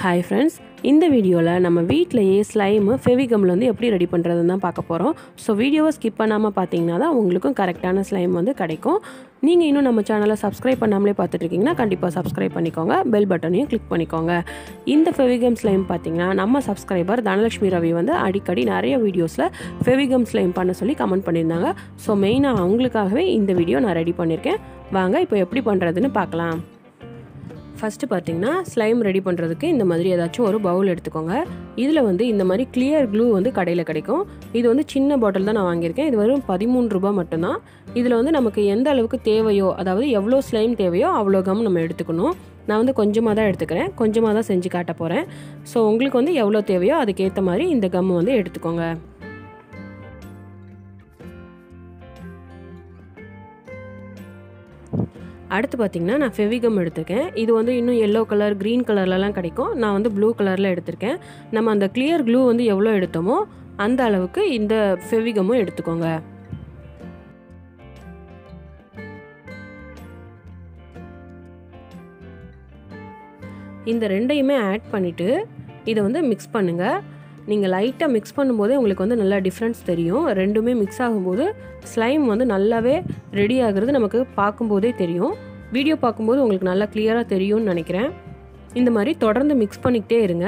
hi friends இந்த வீடியோவில் நம்ம வீட்டிலையே ஸ்லைமு ஃபெவிகமில் வந்து எப்படி ரெடி பண்ணுறதுன்னு தான் பார்க்க போகிறோம் ஸோ வீடியோவை ஸ்கிப் பண்ணாமல் பார்த்தீங்கன்னா தான் உங்களுக்கும் கரெக்டான ஸ்லைம் வந்து கிடைக்கும் நீங்கள் இன்னும் நம்ம சேனலை சப்ஸ்கிரைப் பண்ணாமலே பார்த்துட்டு இருக்கீங்கன்னா கண்டிப்பாக சப்ஸ்கிரைப் பண்ணிக்கோங்க பெல் பட்டனையும் கிளிக் பண்ணிக்கோங்க இந்த ஃபெவிகம் ஸ்லைம் பார்த்தீங்கன்னா நம்ம சப்ஸ்கிரைபர் தனலட்சுமி ரவி வந்து அடிக்கடி நிறைய வீடியோஸில் ஃபெவிகம் ஸ்லைம் பண்ண சொல்லி கமெண்ட் பண்ணியிருந்தாங்க ஸோ மெயினாக அவங்களுக்காகவே இந்த வீடியோ நான் ரெடி பண்ணியிருக்கேன் வாங்க இப்போ எப்படி பண்ணுறதுன்னு பார்க்கலாம் ஃபஸ்ட்டு பார்த்தீங்கன்னா ஸ்லைம் ரெடி பண்ணுறதுக்கு இந்த மாதிரி ஏதாச்சும் ஒரு பவுல் எடுத்துக்கோங்க இதில் வந்து இந்த மாதிரி கிளியர் க்ளூ வந்து கடையில் கிடைக்கும் இது வந்து சின்ன பாட்டில் தான் நான் வாங்கியிருக்கேன் இது வெறும் பதிமூணு ரூபாய் மட்டும்தான் இதில் வந்து நமக்கு எந்த அளவுக்கு தேவையோ அதாவது எவ்வளோ ஸ்லைம் தேவையோ அவ்வளோ கம் நம்ம எடுத்துக்கணும் நான் வந்து கொஞ்சமாக தான் எடுத்துக்கிறேன் கொஞ்சமாக தான் செஞ்சு காட்ட போகிறேன் ஸோ உங்களுக்கு வந்து எவ்வளோ தேவையோ அதுக்கேற்ற மாதிரி இந்த கம் வந்து எடுத்துக்கோங்க அடுத்து பார்த்திங்கன்னா நான் ஃபெவிகம் எடுத்திருக்கேன் இது வந்து இன்னும் எல்லோ கலர் க்ரீன் கலர்லலாம் கிடைக்கும் நான் வந்து ப்ளூ கலரில் எடுத்திருக்கேன் நம்ம அந்த கிளியர் க்ளூ வந்து எவ்வளோ எடுத்தோமோ அந்த அளவுக்கு இந்த ஃபெவிகமும் எடுத்துக்கோங்க இந்த ரெண்டையுமே ஆட் பண்ணிவிட்டு இதை வந்து மிக்ஸ் பண்ணுங்கள் நீங்கள் லைட்டாக மிக்ஸ் பண்ணும்போதே உங்களுக்கு வந்து நல்லா டிஃப்ரென்ஸ் தெரியும் ரெண்டுமே மிக்ஸ் ஆகும்போது ஸ்லைம் வந்து நல்லாவே ரெடி ஆகுறது நமக்கு பார்க்கும்போதே தெரியும் வீடியோ பார்க்கும்போது உங்களுக்கு நல்லா கிளியராக தெரியும்னு நினைக்கிறேன் இந்த மாதிரி தொடர்ந்து மிக்ஸ் பண்ணிக்கிட்டே இருங்க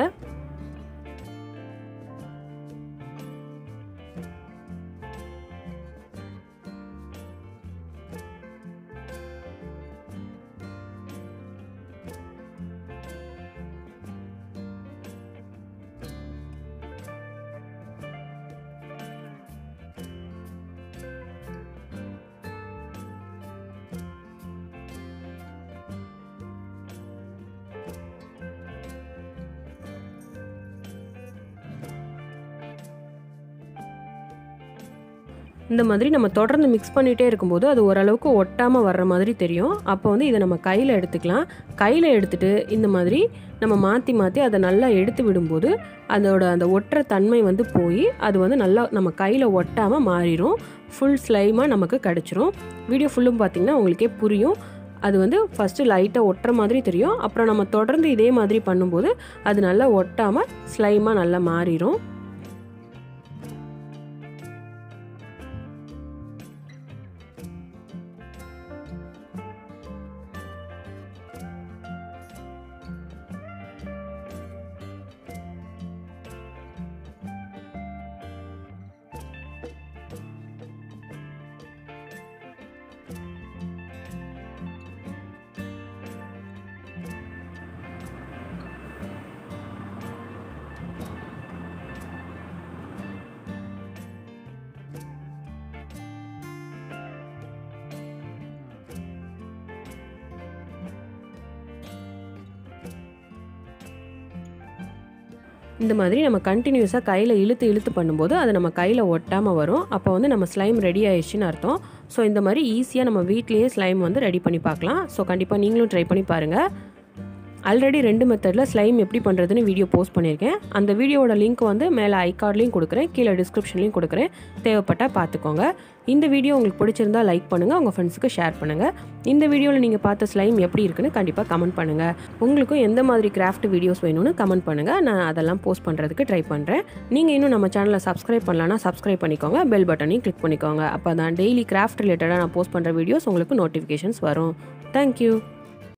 இந்த மாதிரி நம்ம தொடர்ந்து மிக்ஸ் பண்ணிகிட்டே இருக்கும்போது அது ஓரளவுக்கு ஒட்டாமல் வர்ற மாதிரி தெரியும் அப்போ வந்து இதை நம்ம கையில் எடுத்துக்கலாம் கையில் எடுத்துகிட்டு இந்த மாதிரி நம்ம மாற்றி மாற்றி அதை நல்லா எடுத்து விடும்போது அதோட அந்த ஒட்டுற தன்மை வந்து போய் அது வந்து நல்லா நம்ம கையில் ஒட்டாமல் மாறிடும் ஃபுல் ஸ்லைமாக நமக்கு கிடச்சிரும் வீடியோ ஃபுல்லும் பார்த்திங்கன்னா உங்களுக்கே புரியும் அது வந்து ஃபஸ்ட்டு லைட்டாக ஒட்டுற மாதிரி தெரியும் அப்புறம் நம்ம தொடர்ந்து இதே மாதிரி பண்ணும்போது அது நல்லா ஒட்டாமல் ஸ்லைமாக நல்லா மாறிடும் இந்த மாதிரி நம்ம கண்டினியூஸாக கையில் இழுத்து இழுத்து பண்ணும்போது அது நம்ம கையில் ஒட்டாமல் வரும் அப்போ வந்து நம்ம ஸ்லைம் ரெடி ஆயிடுச்சுன்னு அர்த்தம் ஸோ இந்த மாதிரி ஈஸியாக நம்ம வீட்லேயே ஸ்லைம் வந்து ரெடி பண்ணி பார்க்கலாம் ஸோ கண்டிப்பாக நீங்களும் ட்ரை பண்ணி பாருங்கள் ஆல்ரெடி ரெண்டு மெத்தடில் ஸ்லைம் எப்படி பண்ணுறதுன்னு வீடியோ போஸ்ட் பண்ணியிருக்கேன் அந்த வீடியோவோட லிங்க் வந்து மேலே ஐ கார்ட்லேயும் கொடுக்குறேன் கீழே டிஸ்கிரிப்ஷன்லையும் கொடுக்குறேன் தேவைப்பட்டால் பார்த்துக்கோங்க இந்த வீடியோ உங்களுக்கு பிடிச்சிருந்தா லைக் பண்ணுங்கள் உங்கள் ஃப்ரெண்ட்ஸுக்கு ஷேர் பண்ணுங்கள் இந்த வீடியோவில் நீங்கள் பார்த்த ஸ்லைம் எப்படி இருக்குன்னு கண்டிப்பாக கமெண்ட் பண்ணுங்கள் உங்களுக்கும் எந்த மாதிரி கிராஃப்ட் வீடியோஸ் வேணும்னு கமெண்ட் பண்ணுங்கள் நான் அதெல்லாம் போஸ்ட் பண்ணுறதுக்கு ட்ரை பண்ணுறேன் நீங்கள் இன்னும் நம்ம சேனலை சப்ஸ்கிரைப் பண்ணலன்னா சப்ஸ்கிரைப் பண்ணிக்கோங்க பெல் பட்டனையும் கிளிக் பண்ணிக்கோங்க அப்போ தான் டெய்லி கிராஃப்ட் ரிலேட்டடாக நான் போஸ்ட் பண்ணுற வீடியோஸ் உங்களுக்கு நோட்டிஃபிகேஷன்ஸ் வரும் தேங்க்யூ